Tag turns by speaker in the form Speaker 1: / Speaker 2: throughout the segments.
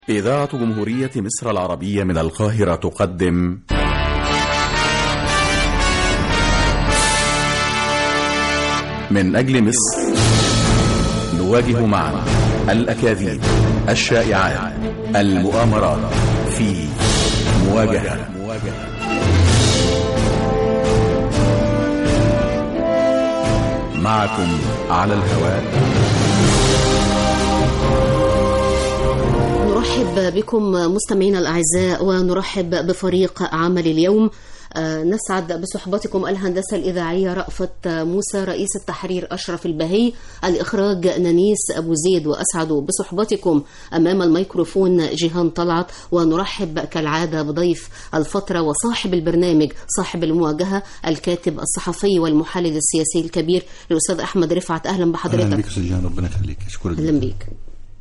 Speaker 1: إذاعة جمهورية مصر العربية من القاهرة تقدم من أجل مصر نواجه معا الأكاذيب الشائعات المؤامرات في مواجهة معكم على الهواء
Speaker 2: نرحب بكم مستمعينا الأعزاء ونرحب بفريق عمل اليوم آه، نسعد بصحبتكم الهندسة الإذاعية رأفت موسى رئيس التحرير أشرف البهي الإخراج نانيس أبو زيد وأسعد بصحبتكم أمام الميكروفون جيهان طلعت ونرحب كالعادة بضيف الفترة وصاحب البرنامج صاحب المواجهة الكاتب الصحفي والمحلل السياسي الكبير الأستاذ أحمد رفعت أهلا
Speaker 3: اهلا
Speaker 2: بحضرتك
Speaker 3: بك استاذ جيهان ربنا يخليك اشكرك
Speaker 2: أهلا
Speaker 3: جداً.
Speaker 2: بيك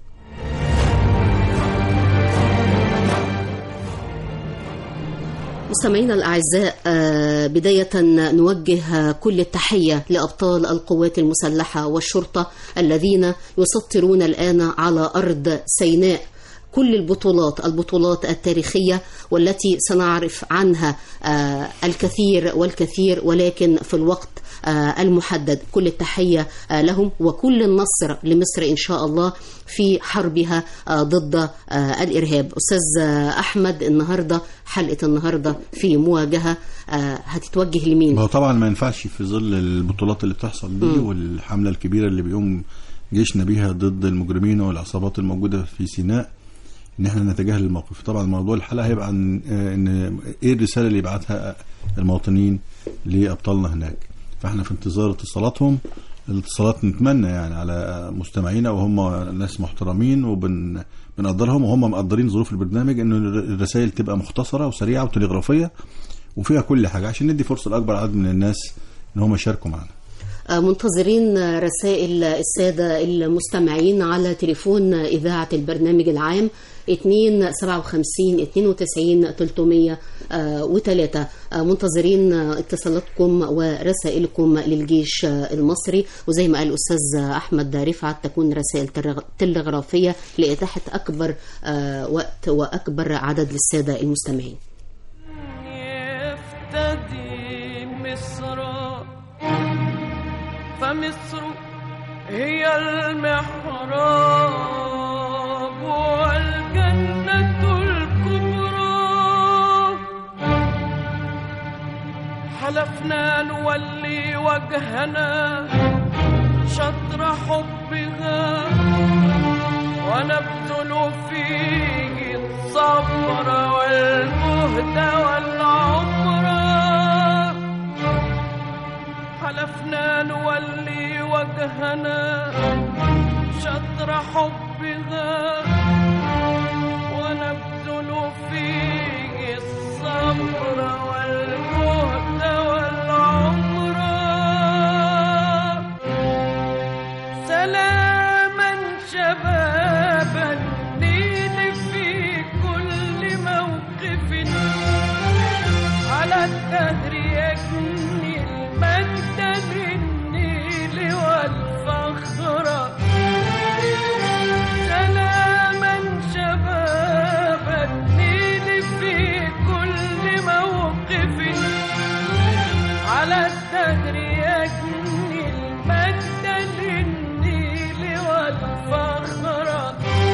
Speaker 2: مستمعينا الأعزاء آه، بداية نوجه كل التحية لأبطال القوات المسلحة والشرطة الذين يسطرون الآن على أرض سيناء كل البطولات البطولات التاريخية والتي سنعرف عنها آه، الكثير والكثير ولكن في الوقت آه، المحدد كل التحية آه، لهم وكل النصر لمصر إن شاء الله في حربها آه، ضد آه، الإرهاب أستاذ آه، أحمد النهاردة حلقة النهاردة في مواجهة آه، هتتوجه لمين؟
Speaker 3: هو طبعا ما ينفعش في ظل البطولات اللي بتحصل دي والحمله الكبيره اللي بيقوم جيشنا بيها ضد المجرمين والعصابات الموجوده في سيناء ان احنا نتجاهل الموقف طبعا موضوع الحلقه هيبقى عن آه، ان ايه الرساله اللي يبعتها المواطنين لابطالنا هناك فاحنا في انتظار اتصالاتهم الاتصالات نتمنى يعني على مستمعينا وهم ناس محترمين وبن بنقدرهم وهم مقدرين ظروف البرنامج ان الرسائل تبقى مختصره وسريعه وتلغرافيه وفيها كل حاجه عشان ندي فرصه لاكبر عدد من الناس ان هم يشاركوا معنا
Speaker 2: آه، منتظرين رسائل السادة المستمعين على تليفون إذاعة البرنامج العام 2 57 92 303 منتظرين اتصالاتكم ورسائلكم للجيش آه، المصري وزي ما قال الأستاذ أحمد رفعت تكون رسائل تلغ- تلغرافية لإتاحة أكبر آه، وقت وأكبر عدد للسادة المستمعين
Speaker 4: يفتدي مصر فمصر هي المحراب والجنة الكبرى حلفنا نولي وجهنا شطر حبها ونبذل فيه الصبر والجهد والعمر حلفنا نولي وجهنا شطر حبها ونبذل فيه الصبر والجهد والعمر سلاما شباب النيل في كل موقف على الدهر يجني المجد بالنيل والفخر سلاما شباب النيل في كل موقف على الدهر يجني المجد للنيل والفخر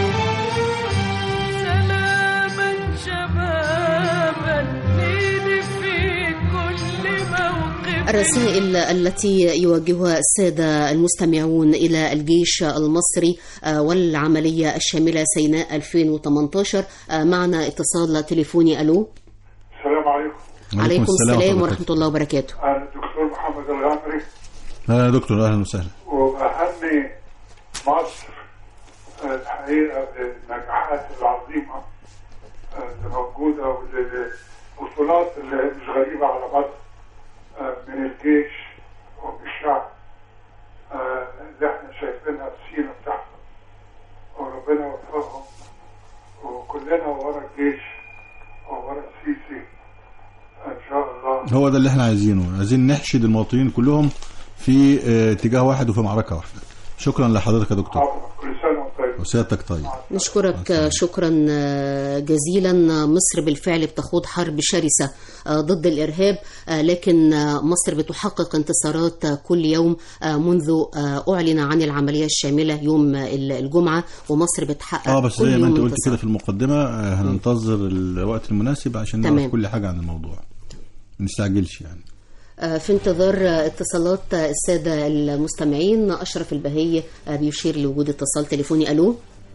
Speaker 4: سلاما شباب النيل في كل موقف
Speaker 2: الرسائل التي يوجهها السادة المستمعون إلى الجيش المصري آه، والعملية الشاملة سيناء 2018 آه، معنا اتصال تليفوني ألو
Speaker 5: السلام عليكم
Speaker 2: عليكم السلام
Speaker 3: وبركاته.
Speaker 2: ورحمة الله وبركاته
Speaker 5: انا الدكتور محمد الغامري
Speaker 3: اهلا يا دكتور اهلا وسهلا
Speaker 5: وبهني مصر آه، الحقيقه بالنجاحات العظيمه آه، اللي موجوده والبطولات اللي مش غريبه على مصر آه، من الجيش ومن الشعب آه، اللي احنا شايفينها في السيره بتاعهم وربنا يوفقهم وكلنا ورا الجيش وورا السيسي ان شاء الله
Speaker 3: هو ده اللي احنا عايزينه عايزين نحشد المواطنين كلهم في آه، اتجاه واحد وفي معركه واحده شكرا لحضرتك يا دكتور
Speaker 5: عفوا كل سنه وانتم طيبين
Speaker 3: وسيادتك طيب
Speaker 2: نشكرك شكرا جزيلا مصر بالفعل بتخوض حرب شرسة ضد الإرهاب لكن مصر بتحقق انتصارات كل يوم منذ أعلن عن العملية الشاملة يوم الجمعة ومصر بتحقق
Speaker 3: اه بس
Speaker 2: كل
Speaker 3: زي ما
Speaker 2: يوم
Speaker 3: انت قلت
Speaker 2: انتصار.
Speaker 3: كده في المقدمه آه، هننتظر الوقت المناسب عشان
Speaker 2: تمام.
Speaker 3: نعرف كل حاجه عن الموضوع ما نستعجلش يعني
Speaker 2: في انتظار اتصالات السادة المستمعين أشرف البهي بيشير لوجود اتصال تليفوني ألو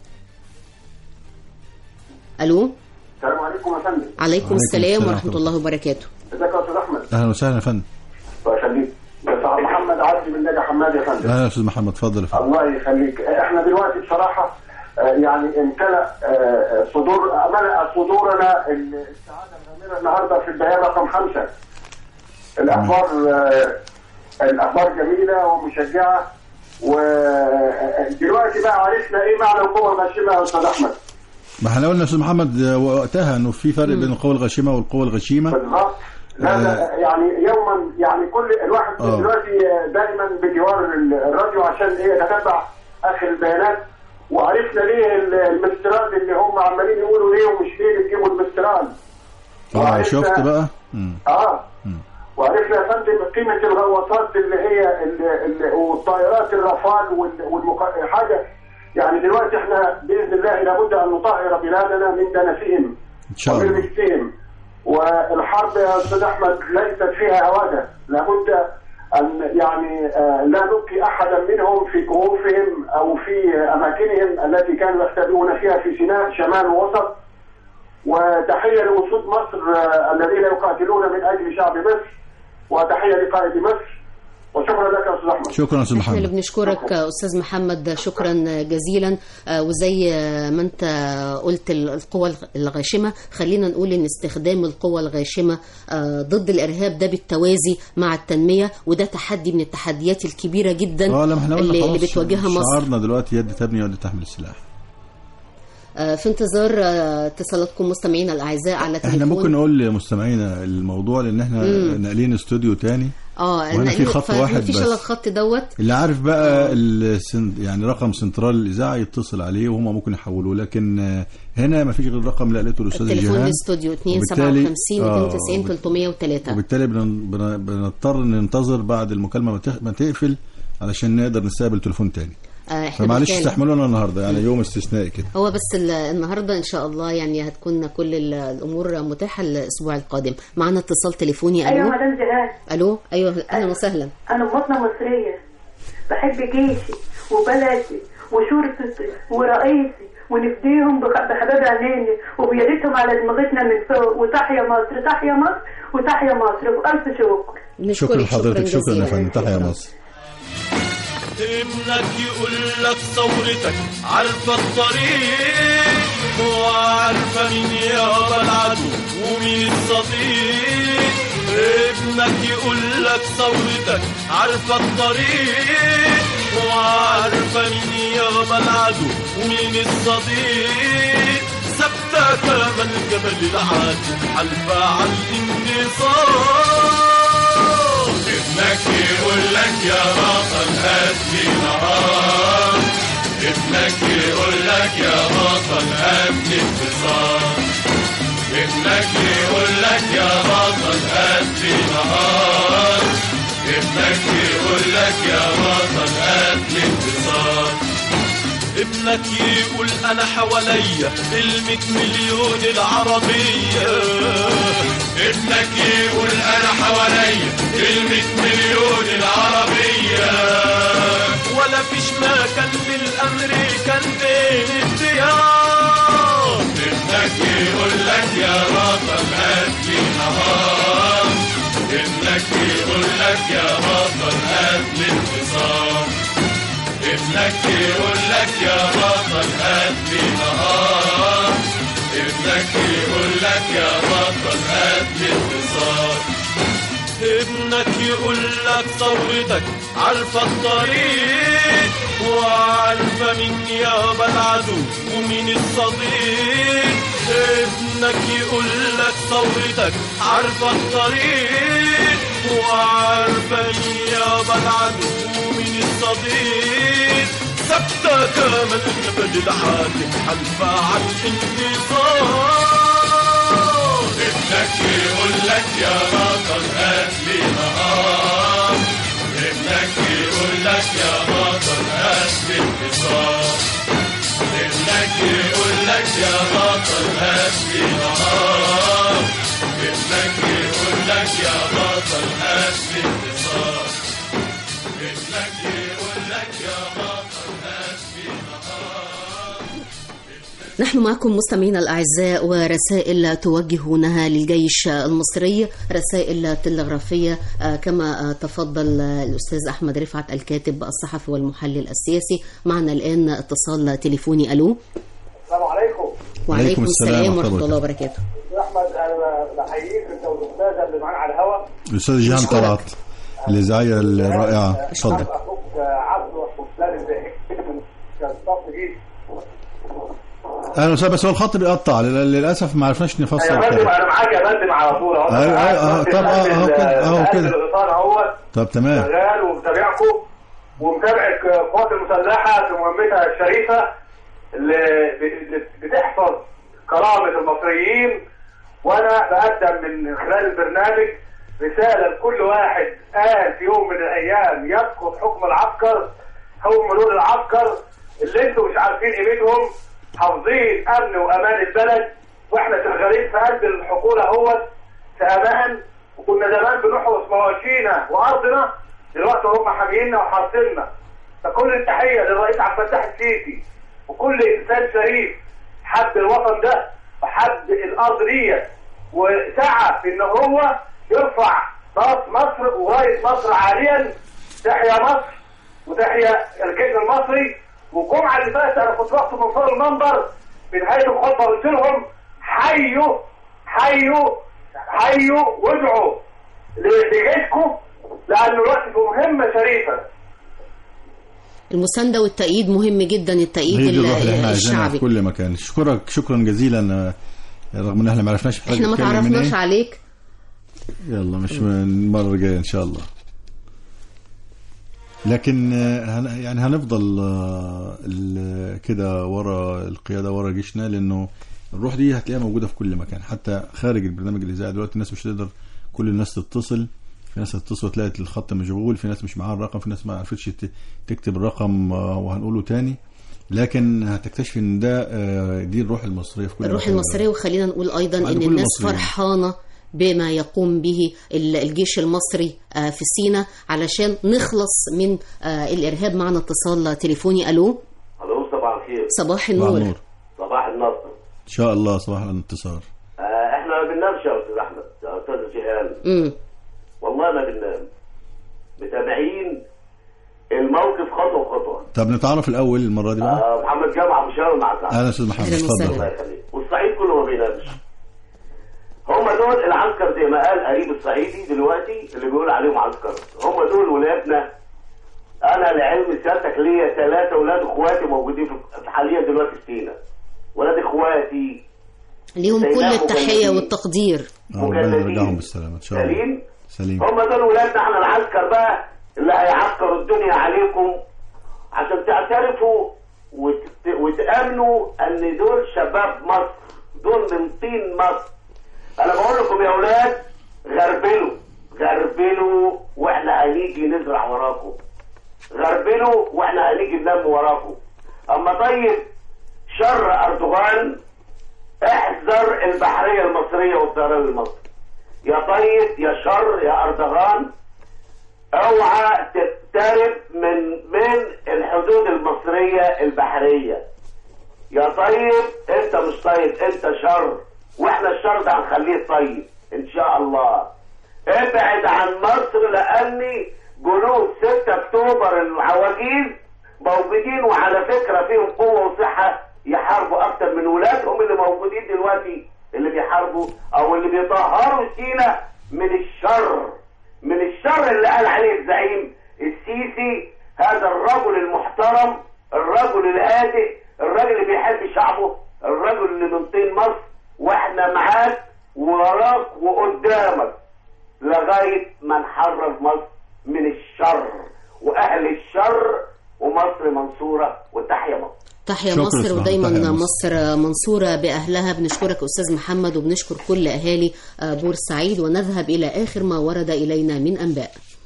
Speaker 2: ألو
Speaker 6: السلام عليكم يا فندم
Speaker 2: عليكم السلام
Speaker 3: السلام
Speaker 2: ورحمة
Speaker 3: ورحمة
Speaker 2: الله وبركاته
Speaker 6: ازيك يا استاذ احمد
Speaker 3: اهلا وسهلا يا فندم
Speaker 6: الله يخليك بس عبد محمد عبدي من نجا حماد يا فندم
Speaker 3: اهلا يا استاذ محمد اتفضل يا فندم
Speaker 6: الله يخليك احنا دلوقتي بصراحه آه، يعني امتلأ آه، صدور ملأ صدورنا السعاده الغامره النهارده في البيان رقم خمسه الاخبار آه، الاخبار جميله ومشجعه ودلوقتي بقى عرفنا ايه معنى القوه الغاشمه يا استاذ احمد
Speaker 3: ما احنا قلنا يا استاذ محمد آه، وقتها انه في فرق بين القوى الغشيمه والقوى الغشيمه
Speaker 6: بالظبط لا لا يعني يوما يعني كل الواحد
Speaker 3: آه.
Speaker 6: دلوقتي دايما بجوار الراديو عشان ايه يتتبع اخر البيانات وعرفنا ليه ال- المسترال اللي هم عمالين يقولوا ليه ومش ليه بتجيبوا المسترال
Speaker 3: اه
Speaker 6: وعرفنا-
Speaker 3: شفت بقى مم.
Speaker 6: اه وعرفنا يا فندم قيمه الغواصات اللي هي اللي اللي والطائرات الرافال وال- والمق... حاجه يعني دلوقتي احنا باذن الله لابد ان نطهر بلادنا من دنسهم
Speaker 3: ان شاء الله
Speaker 6: وبالمكسيم والحرب يا استاذ احمد ليست فيها هواده لابد ان يعني آه، لا نبقي احدا منهم في كهوفهم او في اماكنهم التي كانوا يختبئون فيها في سيناء شمال ووسط وتحيه لوسود مصر آه، الذين يقاتلون من اجل شعب مصر وتحيه لقائد مصر وشكرا لك يا استاذ احمد
Speaker 3: شكرا يا استاذ
Speaker 2: احنا اللي
Speaker 3: محمد
Speaker 2: بنشكرك استاذ محمد شكرا جزيلا آه، وزي ما انت قلت ال- القوى الغاشمه خلينا نقول ان استخدام القوى الغاشمه آه، ضد الارهاب ده بالتوازي مع التنميه وده تحدي من التحديات الكبيره جدا
Speaker 3: اه لا ما احنا قلنا
Speaker 2: اللي, اللي
Speaker 3: خلاص
Speaker 2: بتواجهها مصر
Speaker 3: شعارنا دلوقتي يد تبني ويد تحمل السلاح
Speaker 2: آه، في انتظار آه، اتصالاتكم مستمعينا الاعزاء على تليفون
Speaker 3: احنا ممكن نقول لمستمعينا الموضوع لان احنا ناقلين استوديو تاني
Speaker 2: اه
Speaker 3: وهنا في
Speaker 2: نقل-
Speaker 3: خط
Speaker 2: فما
Speaker 3: واحد
Speaker 2: فيش
Speaker 3: بس.
Speaker 2: الا الخط دوت
Speaker 3: اللي عارف بقى السن يعني رقم سنترال الاذاعه يتصل عليه وهم ممكن يحولوه لكن آه، هنا ما فيش غير الرقم اللي قالته الاستاذ
Speaker 2: التليفون
Speaker 3: جيهان
Speaker 2: الاستوديو
Speaker 3: وبالتالي-
Speaker 2: 257
Speaker 3: آه،
Speaker 2: 92
Speaker 3: وبالت-
Speaker 2: 303
Speaker 3: وبالتالي بن- بن- بنضطر ننتظر بعد المكالمه ما تخ- ما تقفل علشان نقدر نستقبل تليفون تاني
Speaker 2: آه، احنا
Speaker 3: فمعلش
Speaker 2: بالتالي-
Speaker 3: استحملونا النهارده يعني يوم استثنائي كده
Speaker 2: هو بس ال- النهارده ان شاء الله يعني هتكون كل ال- الامور متاحه الاسبوع القادم معنا اتصال تليفوني
Speaker 7: ايوه
Speaker 2: الو
Speaker 7: مدام جهاد
Speaker 2: الو ايوه اهلا وسهلا
Speaker 7: انا مواطنه مصريه بحب جيشي وبلدي وشرطتي ورئيسي ونفديهم بخ- بحباب عينيني وبيدتهم على دماغتنا من فوق وتحيا مصر تحيا مصر وتحيا مصر والف شكر
Speaker 2: نشكرك
Speaker 3: شكرا لحضرتك شكرا
Speaker 2: جزيلا.
Speaker 3: يا فندم تحيا
Speaker 2: شكراً.
Speaker 3: مصر
Speaker 8: ابنك يقول لك ثورتك عارفة الطريق وعارفة مين يابا العدو ومين الصديق ابنك يقول لك ثورتك عارفة الطريق وعارفة مين يابا العدو ومين الصديق ثابتة كما الجبل العادي حلفة على الانتصار ابنك يقول لك يا بطل هات لي نهار ابنك يقول لك يا بطل هات لي انتصار ابنك يقول لك يا بطل هات لي نهار ابنك يقول لك يا بطل هات لي انتصار ابنك يقول انا حواليا الميت مليون العربية ابنك يقول انا حواليا الميت مليون العربية ولا فيش مكان للامريكان بين الديار ابنك يقول لك يا بطل هات لي نهار ابنك يقول لك يا بطل هات لي انتصار ابنك يقول لك يا بطل هات لي نهار ابنك يقول لك يا بطل هات لي انتصار ابنك يقول لك ثورتك عارفة الطريق وعارفة مين يابا العدو ومين الصديق ابنك يقول لك ثورتك عارفة الطريق وعارفة مين يابا العدو ومين الصديق ثابتة كامل نبدل عاتب حنفع عن انتصار ابنك يقول لك يا بطل هات لي نهار ابنك يقول لك يا بطل هات لي انتصار ابنك يقول لك يا بطل هات لي نهار ابنك يقول لك يا بطل هات لي انتصار ابنك يقول لك يا بطل هات لي نهار
Speaker 2: نحن معكم مستمعينا الأعزاء ورسائل توجهونها للجيش المصري رسائل تلغرافية آه، كما آه، تفضل آه، الأستاذ أحمد رفعت الكاتب الصحفي والمحلل السياسي معنا الآن اتصال تليفوني ألو
Speaker 6: السلام عليكم
Speaker 2: وعليكم
Speaker 3: السلام
Speaker 2: السلام
Speaker 3: ورحمة
Speaker 2: ورحمة الله
Speaker 3: الله
Speaker 2: وبركاته
Speaker 6: يا احمد انا بحييك انت والاستاذه اللي معانا على الهواء
Speaker 3: الاستاذ جيهان
Speaker 2: أشكرك.
Speaker 3: طلعت الاذاعيه الرائعه اتفضل
Speaker 6: اخوك عبد وفلان الزهير من صف جديد
Speaker 3: اهلا وسهلا بس هو الخط بيقطع لل- للاسف ما عرفناش نفسر
Speaker 6: يا فندم
Speaker 3: كده.
Speaker 6: انا معاك يا فندم على طول اهو
Speaker 3: أيوة، أيوة، أهو، طب، أهو، أهو كده، أهو كده.
Speaker 6: الغطاء اهوت
Speaker 3: طب تمام
Speaker 6: شغال ومتابعكم ومتابع القوات المسلحه في مهمتها الشريفه اللي ب- بتحفظ كرامه المصريين وانا بقدم من خلال البرنامج رساله لكل واحد قال في يوم من الايام يسقط حكم العسكر هم دول العسكر اللي انتم مش عارفين قيمتهم حافظين امن وامان البلد واحنا شغالين في قلب الحقول اهوت في امان وكنا زمان بنحرس مواشينا وارضنا دلوقتي هم حامينا وحاصلنا فكل التحيه للرئيس عبد الفتاح السيسي وكل انسان شريف حب الوطن ده وحب الارض ديت وسعى في ان هو يرفع راس مصر ورايه مصر عاليا تحيا مصر وتحيا الجيش المصري والجمعه اللي فاتت انا كنت رحت من فوق المنبر في نهايه الخطبه قلت لهم حيوا حيوا حيوا وادعوا ل- لجيشكم لانه الوقت في مهمه شريفه
Speaker 2: المساندة والتأييد مهم جدا التأييد
Speaker 3: هي دي الروح اللي
Speaker 2: ال-
Speaker 3: احنا عايزينها في
Speaker 2: الشعبي
Speaker 3: كل مكان اشكرك شكرا جزيلا آه، رغم ان احنا ما عرفناش حضرتك
Speaker 2: احنا ما
Speaker 3: بتتكلم من
Speaker 2: تعرفناش
Speaker 3: إيه.
Speaker 2: عليك
Speaker 3: يلا مش من المره الجايه ان شاء الله لكن آه، هن- يعني هنفضل آه، ال- كده ورا القياده ورا جيشنا لانه الروح دي هتلاقيها موجوده في كل مكان حتى خارج البرنامج الاذاعي دلوقتي الناس مش تقدر كل الناس تتصل في ناس هتتصل وتلاقي الخط مشغول في ناس مش معاها الرقم في ناس ما عرفتش ت- تكتب الرقم آه، وهنقوله تاني لكن هتكتشف ان ده آه، دي الروح المصريه في كل
Speaker 2: الروح
Speaker 3: مكان.
Speaker 2: المصرية وخلينا نقول أيضا
Speaker 3: وعند
Speaker 2: أن
Speaker 3: كل
Speaker 2: الناس
Speaker 3: المصريين.
Speaker 2: فرحانة بما يقوم به ال- الجيش المصري آه، في سينا علشان نخلص من آه، الإرهاب معنا اتصال تليفوني ألو
Speaker 9: الو صباح الخير
Speaker 2: صباح
Speaker 3: صباح
Speaker 2: النور
Speaker 3: النور
Speaker 9: صباح النصر
Speaker 3: ان شاء الله صباح الانتصار
Speaker 9: آه احنا ما بننامش يا استاذ احمد يا استاذ جيهان
Speaker 2: امم
Speaker 9: والله ما بننام متابعين الموقف خطوه بخطوه
Speaker 3: طب نتعرف الاول المره دي بقى
Speaker 9: آه محمد جامعه مشاور مع سعد
Speaker 3: اهلا استاذ محمد
Speaker 2: أهلا
Speaker 3: اتفضل
Speaker 9: الله يخليك والصعيد كله ما بينامش هم دول العسكر زي ما قال قريب الصعيدي دلوقتي اللي بيقول عليهم عسكر هم دول ولادنا انا لعلم سيادتك ليا ثلاثه ولاد اخواتي موجودين في حاليا دلوقتي في سينا ولاد اخواتي
Speaker 2: ليهم كل
Speaker 9: سيدنا
Speaker 2: التحية
Speaker 9: مجندين.
Speaker 2: والتقدير
Speaker 3: آه، ربنا
Speaker 9: مجندين.
Speaker 3: يرجعهم بالسلامه ان شاء الله
Speaker 9: سليم
Speaker 3: سليم
Speaker 9: هم دول ولادنا احنا العسكر بقى اللي هيعسكروا الدنيا عليكم عشان تعترفوا وت... وتامنوا ان دول شباب مصر دول من طين مصر انا بقول لكم يا اولاد غربلوا غربلوا واحنا هنيجي نزرع وراكم غربلوا واحنا هنيجي ننام وراكم اما طيب شر اردوغان احذر البحريه المصريه والطيران المصري يا طيب يا شر يا اردوغان اوعى تقترب من من الحدود المصريه البحريه يا طيب انت مش طيب انت شر واحنا الشر ده هنخليه طيب ان شاء الله ابعد عن مصر لاني جنود 6 اكتوبر العواجيز موجودين وعلى فكره فيهم قوه وصحه يحاربوا اكتر من ولادهم اللي موجودين دلوقتي اللي بيحاربوا او اللي بيطهروا سينا من الشر من الشر اللي قال عليه الزعيم السيسي هذا الرجل المحترم الرجل الهادئ الرجل اللي بيحب شعبه الرجل اللي من طين مصر واحنا معاك وراك وقدامك لغايه ما نحرر مصر من الشر واهل الشر ومصر منصوره وتحيا مصر
Speaker 2: تحيا
Speaker 3: شكرا
Speaker 2: مصر
Speaker 3: صراحة،
Speaker 2: ودايما
Speaker 3: تحيا
Speaker 2: مصر.
Speaker 3: مصر.
Speaker 2: منصورة بأهلها بنشكرك أستاذ محمد وبنشكر كل أهالي آه، بورسعيد ونذهب إلى آخر ما ورد إلينا من أنباء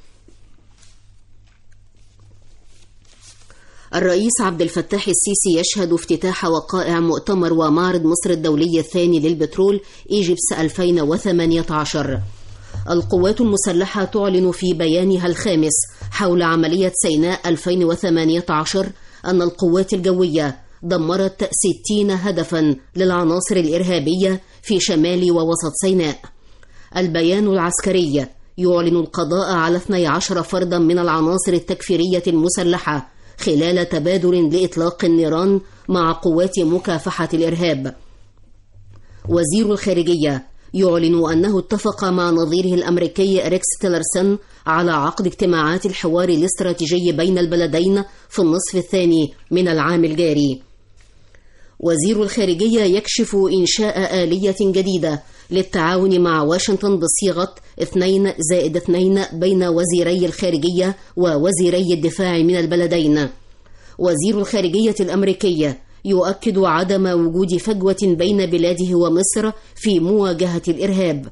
Speaker 2: الرئيس عبد الفتاح السيسي يشهد افتتاح وقائع مؤتمر ومعرض مصر الدولي الثاني للبترول إيجيبس 2018 القوات المسلحة تعلن في بيانها الخامس حول عملية سيناء 2018 أن القوات الجوية دمرت 60 هدفا للعناصر الإرهابية في شمال ووسط سيناء البيان العسكري يعلن القضاء على 12 فردا من العناصر التكفيرية المسلحة خلال تبادل لإطلاق النيران مع قوات مكافحة الإرهاب وزير الخارجية يعلن أنه اتفق مع نظيره الأمريكي ريكس تيلرسون على عقد اجتماعات الحوار الاستراتيجي بين البلدين في النصف الثاني من العام الجاري وزير الخارجية يكشف إنشاء آلية جديدة للتعاون مع واشنطن بصيغة اثنين زائد اثنين بين وزيري الخارجية ووزيري الدفاع من البلدين وزير الخارجية الأمريكية يؤكد عدم وجود فجوة بين بلاده ومصر في مواجهة الإرهاب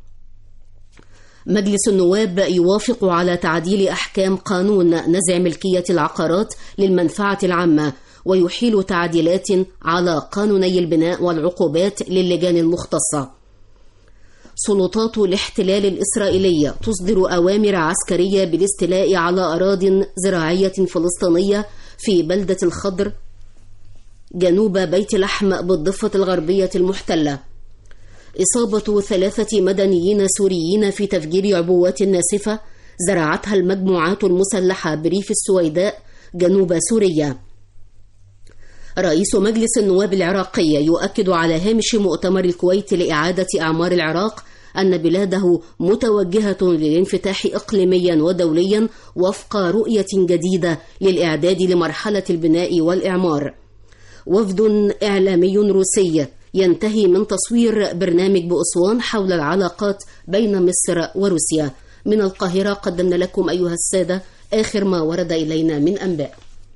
Speaker 2: مجلس النواب يوافق على تعديل أحكام قانون نزع ملكية العقارات للمنفعة العامة ويحيل تعديلات على قانوني البناء والعقوبات للجان المختصة سلطات الاحتلال الإسرائيلية تصدر أوامر عسكرية بالاستيلاء على أراض زراعية فلسطينية في بلدة الخضر جنوب بيت لحم بالضفة الغربية المحتلة إصابة ثلاثة مدنيين سوريين في تفجير عبوات ناسفة زرعتها المجموعات المسلحة بريف السويداء جنوب سوريا رئيس مجلس النواب العراقي يؤكد على هامش مؤتمر الكويت لإعادة أعمار العراق أن بلاده متوجهة للانفتاح إقليميا ودوليا وفق رؤية جديدة للإعداد لمرحلة البناء والإعمار وفد إعلامي روسي ينتهي من تصوير برنامج بأسوان حول العلاقات بين مصر وروسيا من القاهرة قدمنا لكم أيها السادة آخر ما ورد إلينا من أنباء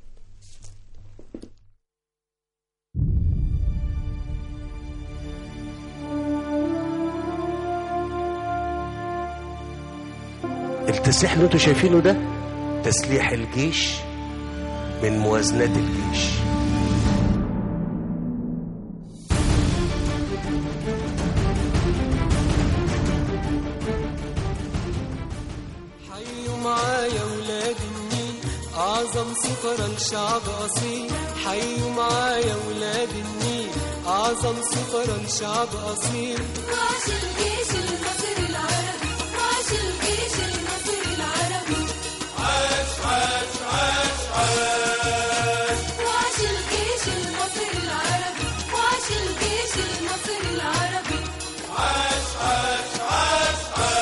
Speaker 10: التسليح اللي انتوا شايفينه ده تسليح الجيش من موازنات الجيش
Speaker 11: حيوا معايا ولاد النيل أعظم سفرة لشعب أصيل حيوا معايا ولاد النيل أعظم سفرة لشعب أصيل
Speaker 12: عاش الجيش المصري العربي عاش الجيش المصري العربي
Speaker 8: عاش عاش عاش عاش
Speaker 12: وعاش الجيش المصري العربي وعاش الجيش المصري العربي
Speaker 8: عاش عاش عاش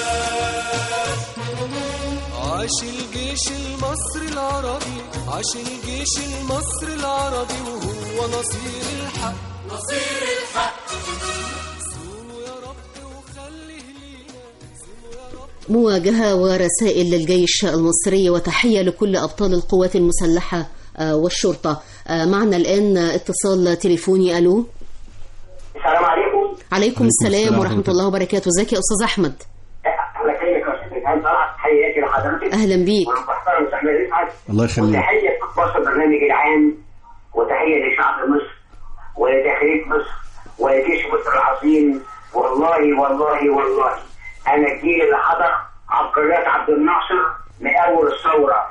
Speaker 8: عاش
Speaker 11: عاش الجيش المصري العربي عاش الجيش المصري العربي وهو نصير الحق
Speaker 8: نصير الحق
Speaker 11: صونوا يا رب وخليه لينا صونوا يا رب
Speaker 2: مواجهة ورسائل للجيش المصري وتحية لكل أبطال القوات المسلحة آه، والشرطة آه، معنا الآن اتصال تليفوني ألو
Speaker 9: السلام عليكم
Speaker 2: عليكم السلام ورحمة الله وبركاته ازيك يا أستاذ أحمد
Speaker 9: اهلا فيك يا استاذ هاني طلعت تحياتي لحضرتك
Speaker 2: أهلا بيك
Speaker 9: والمحترم استاذ رفعت
Speaker 3: الله يخليك
Speaker 9: وتحيه مصر البرنامج العام وتحيه لشعب مصر وداخليه مصر وجيش مصر العظيم والله والله والله انا الجيل اللي حضر عبقريات عبد الناصر من اول الثوره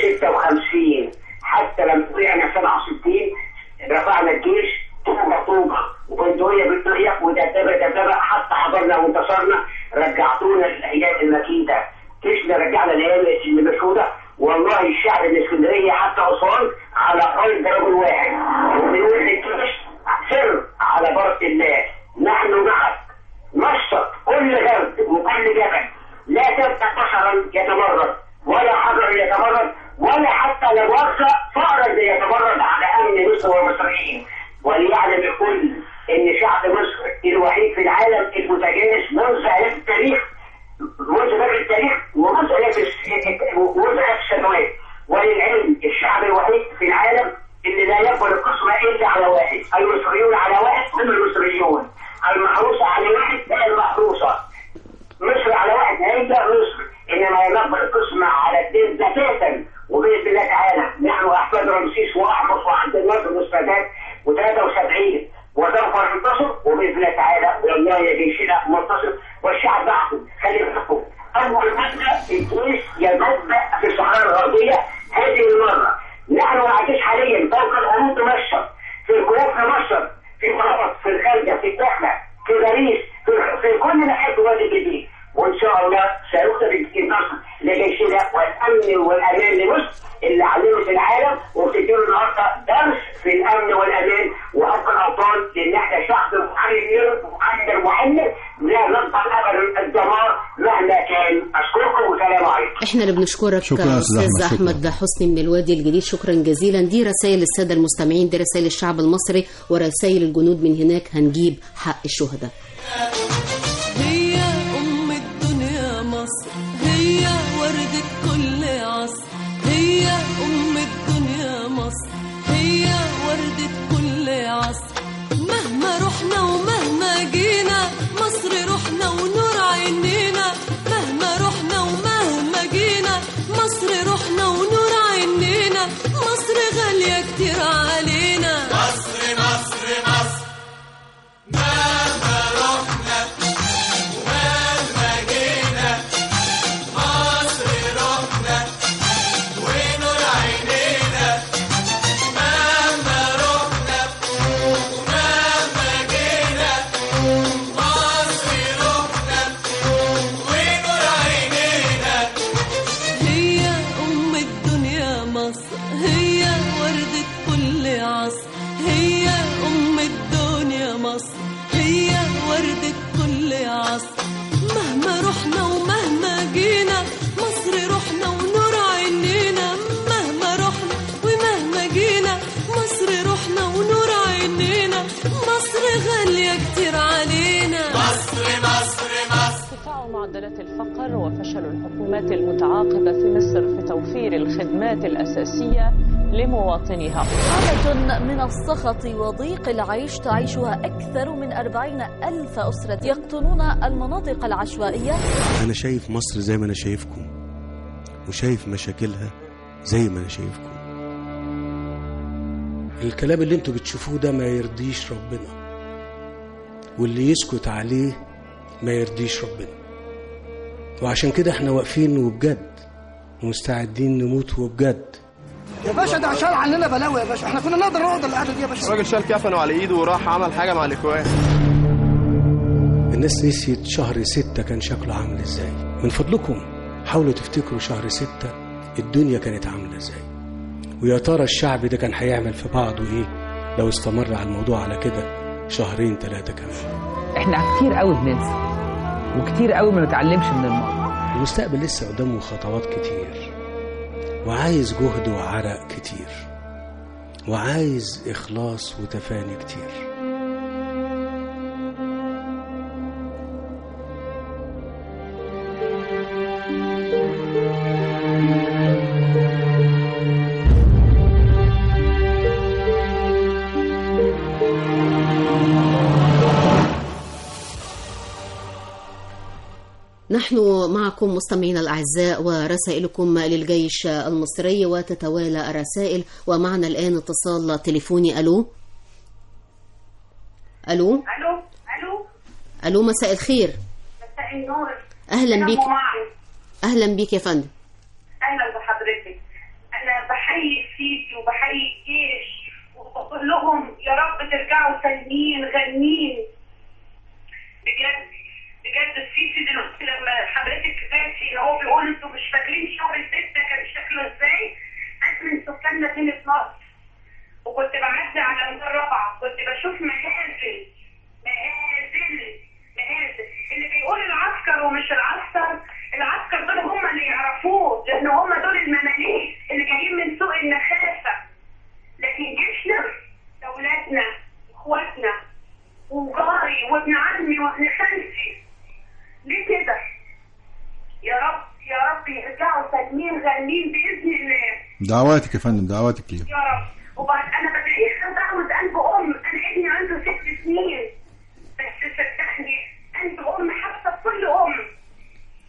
Speaker 9: و56 حتى لما طلعنا 67 رفعنا الجيش طوبه طوبه وبندقيه بندقيه ودبدبه دبدبه حتى حضرنا وانتصرنا رجعتونا للايام المكيده جيشنا رجعنا الايام اللي مشهوده والله الشعب من اسكندريه حتى اسوان على قلب رجل واحد وبيقول للجيش سر على بركه الله نحن معك نشط كل غرب وكل جبل لا تبقى بشرا يتمرد ولا حجر يتمرد ولا حتى لو وقع فأرا يتمرد على امن مصر والمصريين وليعلم الكل ان شعب
Speaker 13: المحروسه على واحد هي المحروسه مصر على واحد هي مصر انما ينبغي القسم على اثنين بتاتا وباذن الله تعالى نحن احمد رمسيس واحمص وعبد الناصر والسادات و73 وزنفر انتصر وباذن الله تعالى والله يا جيشنا منتصر والشعب بعثه خلي بالكم اول مره الجيش يمد في الصحراء الغربيه هذه المره نحن ما عادش حاليا فوق الحدود مشر في الجنوب في مصر في فرنسا في الخارجه في الداخله في باريس في, في كل ناحيه الوادي الجديد وان شاء الله سيكتب النصر لجيشنا والامن والامان لمصر اللي علمت العالم وبتديله النهارده درس في الامن والامان وحق الاوطان لان احنا شعب محرر محرر محنر لا نقبل ابدا الدمار مهما كان اشكركم والسلام عليكم
Speaker 2: احنا اللي بنشكرك
Speaker 3: شكراً يا أستاذ
Speaker 2: استاذ
Speaker 3: أحمد، شكراً.
Speaker 2: احمد حسني من الوادي الجديد شكرا جزيلا دي رسائل الساده المستمعين دي رسائل الشعب المصري ورسائل الجنود من هناك هنجيب حق الشهداء
Speaker 11: هي أم الدنيا مصر هي وردة كل عصر هي أم الدنيا مصر هي وردة كل عصر مهما رحنا ومهما جينا مصر رحنا ونور عينينا مهما رحنا ومهما جينا مصر رحنا ونور عينينا مصر غالية كتير علينا
Speaker 8: مصر مصر مصر مهما رحنا ومهما جينا مصر رحنا ونور عينينا مهما رحنا ومهما جينا مصر رحنا ونور عينينا
Speaker 11: هي أم الدنيا مصر هي وردة كل عصر هي أم الدنيا مصر هي وردة كل عصر مهما رحنا ومهما جينا مصر رحنا ونور عينينا مهما رحنا ومهما جينا مصر رحنا ونور عينينا مصر غالية كتير علينا
Speaker 8: مصر مصر مصر
Speaker 14: ارتفاع معدلات الفقر وفشل الحكومات المتعاقبة في مصر في توفير الخدمات الأساسية لمواطنيها
Speaker 15: حالة من السخط وضيق العيش تعيشها أكثر من أربعين ألف أسرة يقطنون المناطق العشوائية
Speaker 10: أنا شايف مصر زي ما أنا شايفكم وشايف مشاكلها زي ما أنا شايفكم الكلام اللي انتوا بتشوفوه ده ما يرضيش ربنا واللي يسكت عليه ما يرضيش ربنا وعشان كده احنا واقفين وبجد ومستعدين نموت وبجد
Speaker 16: يا باشا ده عشان عننا بلاوي يا باشا احنا كنا نقدر نقعد القعده دي يا باشا
Speaker 17: الراجل شال كفنه على ايده وراح عمل حاجه مع الاخوان
Speaker 10: الناس نسيت شهر ستة كان شكله عامل ازاي من فضلكم حاولوا تفتكروا شهر ستة الدنيا كانت عاملة ازاي ويا ترى الشعب ده كان هيعمل في بعضه ايه لو استمر على الموضوع على كده شهرين ثلاثة كمان
Speaker 18: احنا كتير قوي بننسى وكتير قوي ما نتعلمش من الماضي
Speaker 10: المستقبل لسه قدامه خطوات كتير وعايز جهد وعرق كتير وعايز إخلاص وتفاني كتير
Speaker 2: نحن معكم مستمعينا الأعزاء ورسائلكم للجيش المصري وتتوالى الرسائل ومعنا الآن اتصال تليفوني ألو ألو
Speaker 19: الو الو
Speaker 2: ألو مساء الخير
Speaker 19: مساء النور
Speaker 2: أهلا
Speaker 19: أنا
Speaker 2: بيك
Speaker 19: أم معي.
Speaker 2: أهلا بيك يا فندم
Speaker 19: اهلا بحضرتك انا بحيي السيسي وبحيي الجيش وبقول لهم يا رب ترجعوا سالمين غانمين بجد بجد السيسي دلوقتي لما حضرتك فاتي هو بيقول انتوا مش فاكرين شهر ستة كان شكله ازاي من سكان مدينة نصر وكنت بعدي على مدار رابعة كنت بشوف مهازل مهازل مهازل اللي بيقول العسكر ومش العسكر العسكر دول هم اللي يعرفوه لان هم دول المماليك اللي جايين من سوق النخاسة لكن جيشنا دولتنا اخواتنا وجاري وابن عمي وابن خالتي ليه كده يا رب يا رب يرجعوا سالمين غانمين باذن الله
Speaker 3: دعواتك يا فندم دعواتك ليهم
Speaker 19: يا رب وبعد انا بدعيها دعوة قلب ام انا ابني عنده ست سنين بس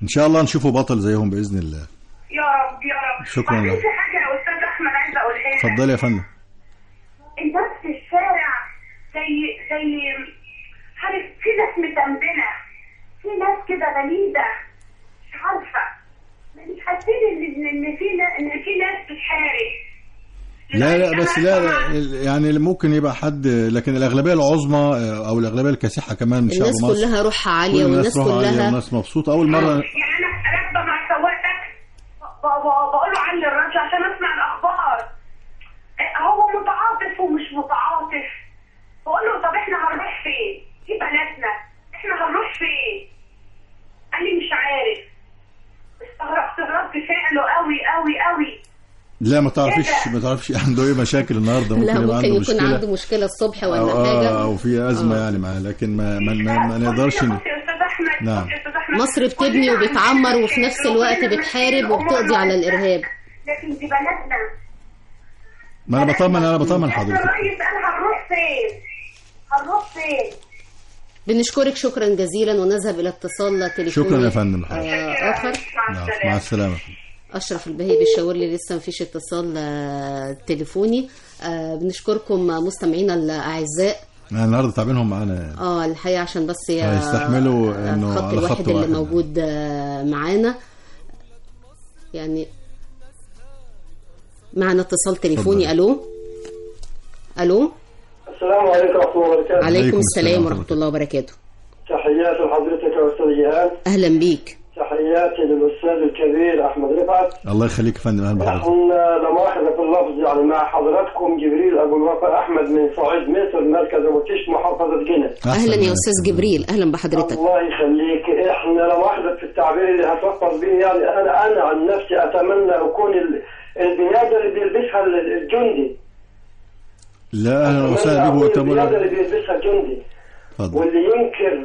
Speaker 3: ان شاء الله نشوفه بطل زيهم باذن الله
Speaker 19: يا رب يا رب
Speaker 3: شكراً
Speaker 19: بعدين
Speaker 3: لك.
Speaker 19: في حاجه يا استاذ احمد عايزه اقولها لك.
Speaker 3: اتفضلي يا فندم
Speaker 19: الناس في الشارع زي زي عارف في ناس متنبنه في ناس كده غريبه مش عارفه مش حاسين ان ان إن في نا- ان في ناس بتحارب
Speaker 3: لا لا بس لا, لا يعني ممكن يبقى حد لكن الاغلبيه العظمى آه، او الاغلبيه الكاسحه كمان من شعب
Speaker 2: الناس
Speaker 3: مصر
Speaker 2: كلها روحها
Speaker 3: كل
Speaker 2: عالية والناس
Speaker 3: روحها عالية
Speaker 2: كلها
Speaker 3: والناس مبسوطه اول مره
Speaker 19: يعني انا راكبه مع سواقك ب- ب- بقول له علي الراديو عشان اسمع الاخبار إيه، هو متعاطف ومش متعاطف بقول له طب احنا هنروح فين؟ في بلدنا احنا هنروح فين؟ قال لي مش عارف استغربت رد فعله قوي قوي قوي
Speaker 3: لا ما تعرفيش ما تعرفيش عنده ايه مشاكل النهارده ممكن
Speaker 2: لا
Speaker 3: يبقى
Speaker 2: ممكن
Speaker 3: عنده
Speaker 2: يكون
Speaker 3: مشكله
Speaker 2: عنده مشكلة الصبح ولا
Speaker 3: أو,
Speaker 2: حاجة
Speaker 3: آه او في ازمه يعني معاه لكن ما ما, ما, ما نقدرش ن...
Speaker 19: يا استاذ احمد
Speaker 3: نعم
Speaker 19: يا استاذ احمد
Speaker 2: مصر بتبني وبتعمر وفي نفس الوقت بتحارب وبتقضي على الإرهاب
Speaker 19: لكن دي بلدنا
Speaker 3: ما انا بطمن انا بطمن
Speaker 19: احنا
Speaker 3: حضرتك
Speaker 19: الرئيس قال هنروح فين؟ هنروح فين؟
Speaker 2: بنشكرك شكرا جزيلا ونذهب إلى اتصال تليفوني
Speaker 3: شكرا يا فندم
Speaker 2: آه، آخر
Speaker 3: نعم، مع السلامه
Speaker 2: أشرف البهي بيشاور لي لسه مفيش اتصال آه، تليفوني آه، بنشكركم مستمعينا الأعزاء
Speaker 3: انا النهارده تعبينهم معانا
Speaker 2: اه الحقيقة عشان بس هي
Speaker 3: هيستحملوا انه
Speaker 2: الخط
Speaker 3: على
Speaker 2: الواحد
Speaker 3: خط
Speaker 2: اللي
Speaker 3: واحد
Speaker 2: موجود آه، معانا يعني معنا اتصال تليفوني الو الو
Speaker 6: السلام عليكم ورحمه الله وبركاته
Speaker 2: عليكم السلام ورحمه الله وبركاته
Speaker 6: تحياتي لحضرتك يا استاذ جهاد
Speaker 2: اهلا بيك
Speaker 6: تحياتي للاستاذ الكبير احمد رفعت
Speaker 3: الله يخليك يا فندم اهلا بحضرتك
Speaker 6: احنا لا مؤاخذه في اللفظ يعني مع حضراتكم جبريل ابو الوفا احمد من صعيد مصر مركز ابو تيش محافظه جنة
Speaker 2: اهلا يا استاذ جبريل اهلا بحضرتك
Speaker 6: الله يخليك احنا لا مؤاخذه في التعبير اللي هتلفظ به يعني انا انا عن نفسي اتمنى اكون ال- البياده اللي بيلبسها الجندي
Speaker 3: لا اهلا وسهلا
Speaker 6: أتمنى
Speaker 3: بيك
Speaker 6: أكون البياده اللي
Speaker 3: وتمر
Speaker 6: بيلبسها الجندي
Speaker 3: اتفضل
Speaker 6: واللي ينكر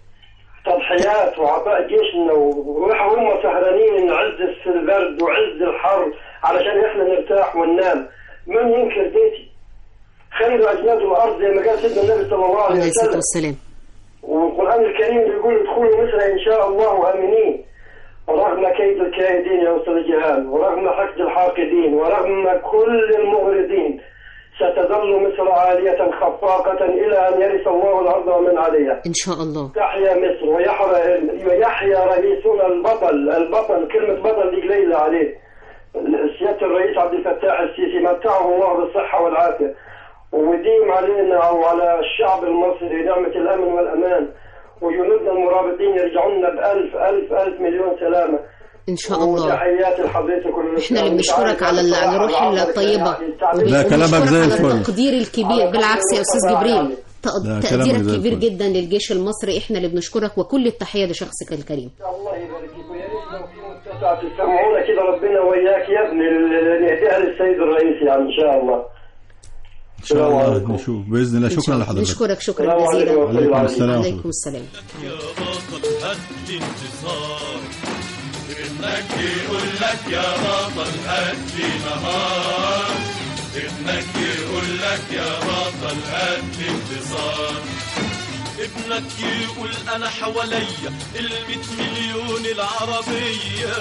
Speaker 6: تضحيات وعطاء جيشنا ونحن هم سهرانين عز البرد وعز الحر علشان احنا نرتاح وننام من ينكر ديتي خير اجناد الارض زي ما قال سيدنا النبي صلى الله عليه
Speaker 2: عليه الصلاه
Speaker 6: وسلم
Speaker 2: والسلام
Speaker 6: والقران الكريم بيقول ادخلوا مصر ان شاء الله امنين ورغم كيد الكائدين يا استاذ جهان ورغم حقد الحاقدين ورغم كل المغرضين ستظل مصر عالية خفاقة إلى أن يرث الله الأرض ومن عليها
Speaker 2: ان شاء الله
Speaker 6: تحيا مصر ويحيا ويحيا رئيسنا البطل البطل كلمة بطل دي قليلة عليه سيادة الرئيس عبد الفتاح السيسي متعه الله بالصحة والعافية وديم علينا أو على الشعب المصري نعمة الأمن والأمان وجنودنا المرابطين يرجعون بألف ألف ألف مليون سلامة
Speaker 2: ان شاء الله
Speaker 6: وتحياتي لحضرتك
Speaker 2: احنا اللي بنشكرك على ال- على الروح الطيبه
Speaker 3: لا، كلامك زي
Speaker 2: على
Speaker 3: الفل.
Speaker 2: التقدير الكبير بالعكس يا استاذ جبريل تق-
Speaker 3: لا،
Speaker 2: تقديرك
Speaker 3: كلامك زي
Speaker 2: كبير
Speaker 3: الفل.
Speaker 2: جدا للجيش المصري احنا اللي بنشكرك وكل التحيه لشخصك الكريم
Speaker 6: الله يبارك فيك ويا ريت لو في متسع تسمعونا كده ربنا وياك يا ابني ال- نهديها للسيد الرئيس يعني ان شاء الله
Speaker 3: ان شاء الله نشوف باذن الله شكرا لحضرتك
Speaker 2: نشكرك شكرا
Speaker 6: السلام عليكم
Speaker 2: جزيلا
Speaker 6: ورحمة الله
Speaker 3: عليكم السلام ورحمة
Speaker 2: عليكم السلام
Speaker 8: هات الانتصار ابنك يقول لك يا بطل هات لي نهار ابنك يقول لك يا بطل هات لي انتصار ابنك يقول انا حواليا الميت مليون العربية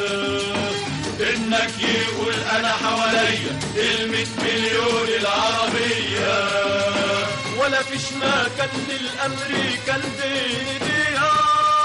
Speaker 8: ابنك يقول انا حواليا الميت مليون العربية ولا فيش مكان للامريكا البيدية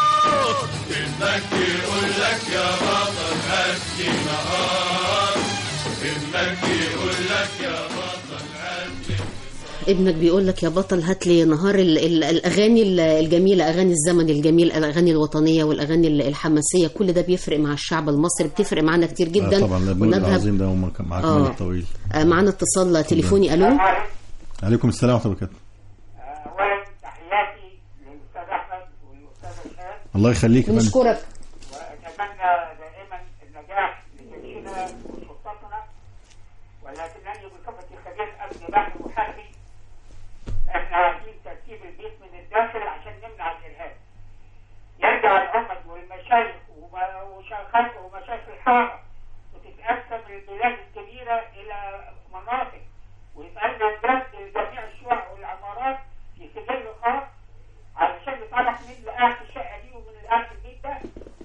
Speaker 8: ابنك يقول لك يا بطل هات لي نهار ابنك يقول لك يا بطل هات لي
Speaker 2: ابنك بيقول لك يا بطل هات لي نهار ال- ال- الاغاني ال- الجميله اغاني الزمن الجميل الاغاني الوطنيه والاغاني ال- الحماسيه كل ده بيفرق مع الشعب المصري بتفرق معنا كتير جدا
Speaker 3: آه طبعا البلد
Speaker 2: ونذهب-
Speaker 3: العظيم ده هم كان معاك
Speaker 2: آه.
Speaker 3: من الطويل
Speaker 2: آه، معانا اتصال تليفوني الو
Speaker 3: عليكم السلام ورحمه الله وبركاته
Speaker 13: اولا تحياتي للاستاذ احمد والاستاذ الشاب
Speaker 3: الله يخليك يا فندم
Speaker 2: بنشكرك
Speaker 13: واتمنى دائما النجاح لجيشنا وشرطتنا ولكنني بصفتي خبير امن بحري محامي احنا عايزين ترتيب البيت من الداخل عشان نمنع الارهاب يرجع العمد والمشايخ وما- وشيخات ومشايخ الحاره وتتقسم البلاد الكبيره الى مناطق ويبقى لنا بلاد لجميع الشقق والعمارات في سجل خاص علشان نتعرف مين اللي قاعد في الشقه دي ومين اللي قاعد في البيت ده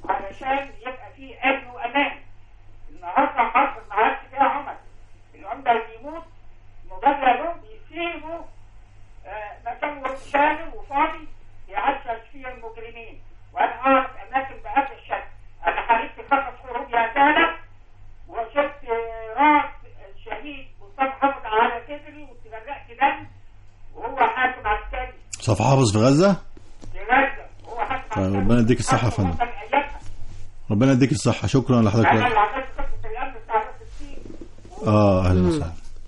Speaker 3: مصطفى حافظ في غزة طيب ربنا يديك الصحة يا فندم ربنا يديك الصحة شكرا لحضرتك اه اهلا وسهلا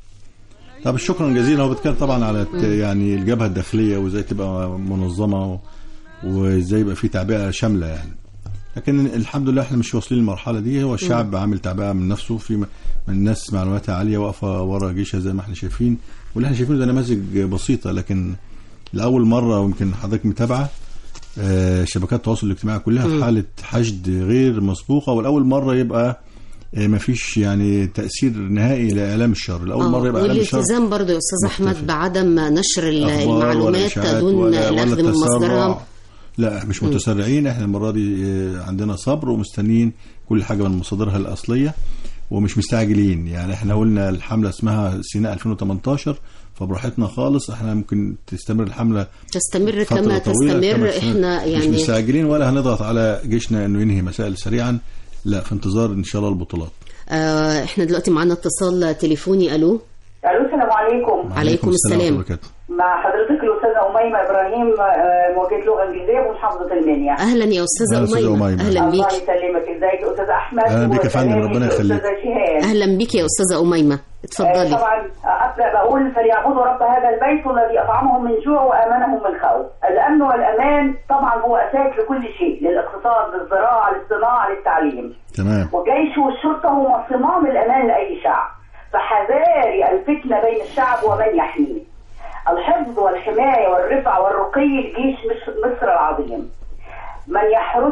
Speaker 3: طب شكرا جزيلا هو بيتكلم طبعا على الت- يعني الجبهه الداخليه وازاي تبقى منظمه و- وازاي يبقى في تعبئه شامله يعني لكن الحمد لله احنا مش واصلين للمرحله دي هو الشعب عامل تعبئه من نفسه في م- من الناس معلوماتها عاليه واقفه ورا جيشها زي ما احنا شايفين واللي احنا شايفينه ده نماذج بسيطه لكن لاول مره ويمكن حضرتك متابعه آه، شبكات التواصل الاجتماعي كلها في
Speaker 2: مم.
Speaker 3: حاله حشد غير مسبوقه والاول مره يبقى آه، مفيش يعني تاثير نهائي لاعلام الشر لاول
Speaker 2: آه،
Speaker 3: مره يبقى اعلام الشر
Speaker 2: والالتزام برضه يا استاذ احمد بعدم نشر ال-
Speaker 3: أخبار ولا
Speaker 2: المعلومات
Speaker 3: إشاعات
Speaker 2: دون
Speaker 3: ولا- ولا
Speaker 2: الاخذ من
Speaker 3: تسرع.
Speaker 2: مصدرها
Speaker 3: لا مش متسرعين احنا المره دي آه، عندنا صبر ومستنيين كل حاجه من مصادرها الاصليه ومش مستعجلين يعني احنا قلنا الحمله اسمها سيناء 2018 فبراحتنا خالص احنا ممكن تستمر الحمله
Speaker 2: تستمر
Speaker 3: فترة
Speaker 2: كما
Speaker 3: طويلة
Speaker 2: تستمر
Speaker 3: كما
Speaker 2: احنا
Speaker 3: مش
Speaker 2: يعني
Speaker 3: مستعجلين ولا هنضغط على جيشنا انه ينهي مسائل سريعا لا في انتظار ان شاء الله البطولات
Speaker 2: آه احنا دلوقتي معانا اتصال تليفوني الو
Speaker 20: الو السلام عليكم
Speaker 2: عليكم السلام
Speaker 3: وبركاته
Speaker 20: مع حضرتك الاستاذه اميمه ابراهيم آه، موجهه لغه انجليزيه بمحافظه المنيا
Speaker 2: اهلا يا استاذه
Speaker 3: أهلا أستاذة
Speaker 2: اميمه
Speaker 3: أميمة.
Speaker 2: اهلا
Speaker 20: الله
Speaker 2: بيك
Speaker 20: يسلمك ازيك يا استاذ احمد
Speaker 3: أهلا بيك يا فندم،
Speaker 20: وسلامي
Speaker 3: ربنا يخليك.
Speaker 20: للأستاذة شهاد.
Speaker 2: اهلا بيك يا استاذه اميمه
Speaker 20: آه،
Speaker 2: اتفضلي
Speaker 20: طبعا ابدا بقول فليعبدوا رب هذا البيت الذي اطعمهم من جوع وامنهم من خوف الامن والامان طبعا هو اساس لكل شيء للاقتصاد للزراعه للصناعه للتعليم
Speaker 3: تمام
Speaker 20: والجيش والشرطه هم صمام الامان لاي شعب فحذاري الفتنه بين الشعب ومن يحميه الحفظ والحمايه والرفع والرقي لجيش مصر مصر العظيم من يحرس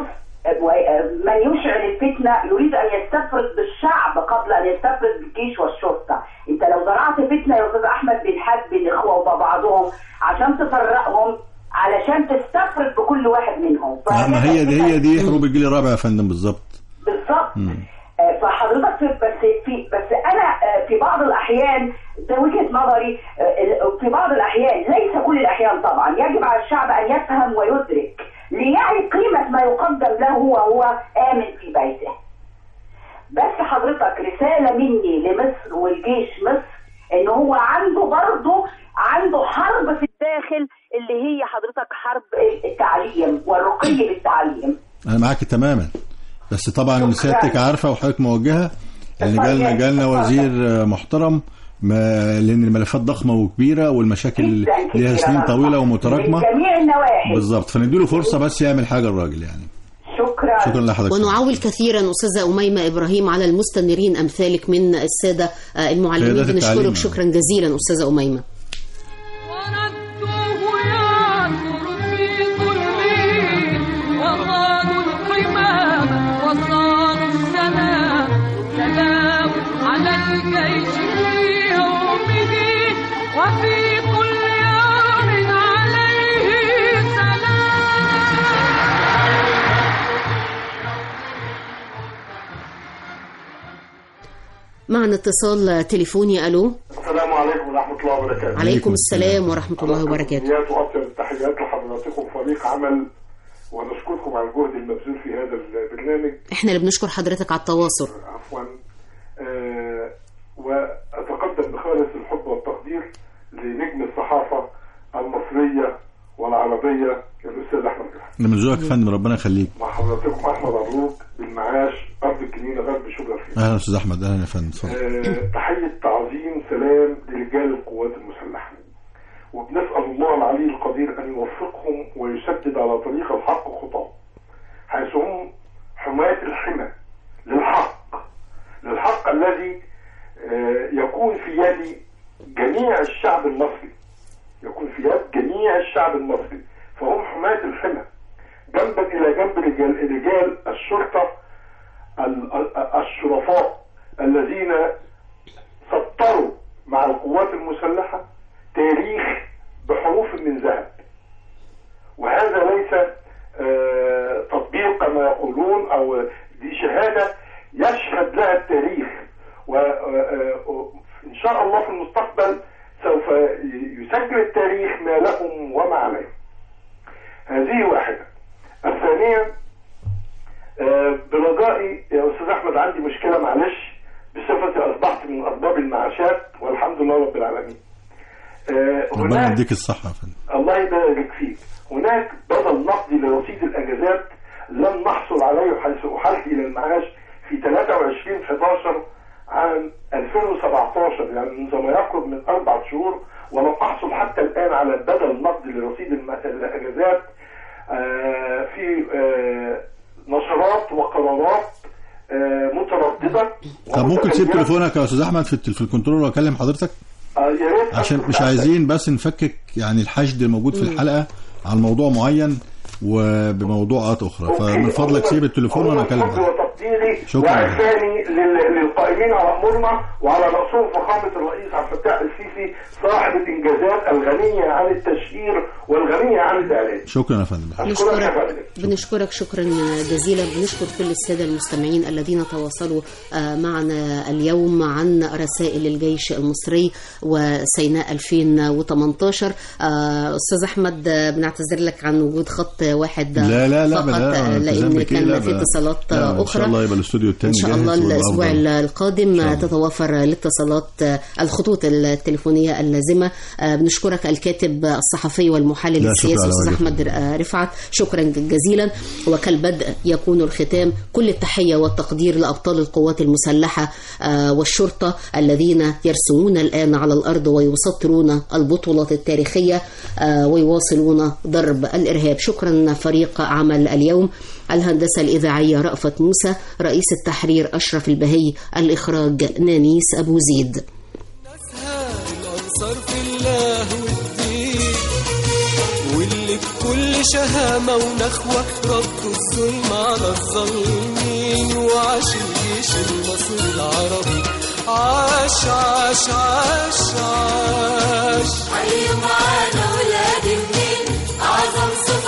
Speaker 20: من يشعل الفتنه يريد ان يستفرد بالشعب قبل ان يستفرد بالجيش والشرطه انت لو زرعت فتنه يا استاذ احمد بين حد الاخوه وبعضهم عشان تفرقهم علشان تستفرد بكل واحد منهم
Speaker 3: آه، ما هي دي هي دي حروب الجيل الرابع يا فندم بالظبط
Speaker 20: بالظبط آه، فحضرتك في بس في بس انا آه، في بعض الاحيان ده وجهه نظري آه، في بعض الاحيان ليس كل الاحيان طبعا يجب على الشعب ان يفهم ويدرك ليعي قيمه ما يقدم له وهو امن في بيته. بس حضرتك رساله مني لمصر والجيش مصر ان هو عنده برضه عنده حرب في الداخل اللي هي حضرتك حرب التعليم والرقي بالتعليم.
Speaker 3: انا معاك تماما بس طبعا سيادتك عارفه وحضرتك موجهه ان جالنا جالنا وزير آه، محترم ما لان الملفات ضخمه وكبيره والمشاكل ليها سنين طويله ومتراكمه
Speaker 20: من جميع النواحي.
Speaker 3: بالظبط فنديله فرصه بس يعمل حاجه الراجل يعني
Speaker 20: شكرا
Speaker 3: شكرا لحضرتك
Speaker 2: ونعول كثيرا استاذه اميمه ابراهيم على المستنيرين امثالك من الساده آه، المعلمين
Speaker 3: قيادات التعليم.
Speaker 2: بنشكرك شكرا جزيلا استاذه اميمه
Speaker 4: وصانوا الحمام وصانوا السلام سلام على الجيش في يومه وفي كل يوم عليه سلام
Speaker 2: معنا اتصال تليفوني الو
Speaker 5: السلام عليكم ورحمة الله وبركاته
Speaker 2: عليكم السلام ورحمه الله وبركاته
Speaker 5: تحيات وأطيب التحيات لحضراتكم فريق عمل ونشكركم على الجهد المبذول في هذا البرنامج
Speaker 2: احنا اللي بنشكر حضرتك على التواصل
Speaker 5: عفوا آه وأتقدم بخالص الحب والتقدير لنجم الصحافة المصرية والعربية الأستاذ أحمد جلال
Speaker 3: ده من ذوقك يا فندم ربنا يخليك
Speaker 5: مع حضراتكم أحمد عروق بالمعاش أرض الجنينة غرب شبرا فيه
Speaker 3: اهلا استاذ احمد اهلا يا فندم اتفضل
Speaker 5: آه، تحية تعظيم سلام لرجال القوات المسلحة وبنسأل الله العلي القدير أن يوفقهم ويسدد على طريق الحق خطاهم حيث هم حماة الحمى للحق للحق الذي آه، يكون في يد جميع الشعب المصري يكون في يد جميع الشعب المصري فهم حماة الحمى جنبا إلى جنب رجال, رجال الشرطة ال- ال- الشرفاء الذين سطروا مع القوات المسلحة تاريخ بحروف من ذهب وهذا ليس آه، تطبيق كما يقولون او دي شهادة يشهد لها التاريخ وإن شاء الله في المستقبل سوف يسجل التاريخ ما لهم وما عليهم هذه واحدة الثانية آه، برجائي يا أستاذ أحمد عندي مشكلة معلش بصفتي أصبحت من أرباب المعاشات والحمد لله رب العالمين آه،
Speaker 3: ربنا
Speaker 5: هناك
Speaker 3: يديك الصحه يا فندم
Speaker 5: الله يبارك فيك هناك بدل نقدي لرصيد الاجازات لم نحصل عليه حيث احلت الى المعاش في 23 11 عام 2017 يعني منذ ما يقرب من اربع شهور ولم احصل حتى الان على البدل النقدي لرصيد الم- الاجازات آه، في آه، نشرات وقرارات آه، متردده
Speaker 3: طب ممكن تسيب
Speaker 5: ومتغيرة.
Speaker 3: تليفونك يا استاذ احمد في التل- في الكنترول واكلم حضرتك
Speaker 5: آه، يا ريت
Speaker 3: عشان مش عايزين بس نفكك يعني الحشد الموجود في
Speaker 5: مم.
Speaker 3: الحلقه على موضوع معين وبموضوعات اخرى فمن فضلك سيب التليفون وانا اكلم
Speaker 5: فضل وتقديري
Speaker 3: شكراً.
Speaker 5: وعرفاني لل- للقائمين على امورنا وعلى رسول فخامه الرئيس عبد الفتاح السيسي صاحب الانجازات الغنيه عن التشهير والغنيه عن الاعلام
Speaker 3: شكرا يا فندم
Speaker 5: اشكرك يا فندم
Speaker 2: بنشكرك شكرا جزيلا بنشكر كل السادة المستمعين الذين تواصلوا آه، معنا اليوم عن رسائل الجيش المصري وسيناء 2018 آه، أستاذ أحمد آه، بنعتذر لك عن وجود خط واحد
Speaker 3: لا لا لا
Speaker 2: فقط
Speaker 3: لا
Speaker 2: آه، لأن كان في اتصالات
Speaker 3: لا،
Speaker 2: آه،
Speaker 3: ان شاء
Speaker 2: أخرى
Speaker 3: الله يبقى الاستوديو الثاني
Speaker 2: إن شاء الله الأسبوع القادم تتوفر الاتصالات الخطوط التليفونية اللازمة آه، بنشكرك الكاتب الصحفي والمحلل
Speaker 3: لا، شكرا
Speaker 2: السياسي
Speaker 3: على
Speaker 2: أستاذ
Speaker 3: واجب.
Speaker 2: أحمد آه، رفعت شكرا جزيلا وكالبدء يكون الختام كل التحية والتقدير لأبطال القوات المسلحة آه، والشرطة الذين يرسمون الآن على الأرض ويسطرون البطولات التاريخية آه، ويواصلون ضرب الإرهاب شكرا فريق عمل اليوم الهندسة الإذاعية رأفت موسى رئيس التحرير أشرف البهي الإخراج نانيس أبو زيد
Speaker 11: الأنصار في الله والدين واللي بكل شهامة ونخوة ردوا الظلم على الظالمين وعاش الجيش المصري العربي عاش عاش عاش عاش
Speaker 12: حي معانا ولاد النيل أعظم صفة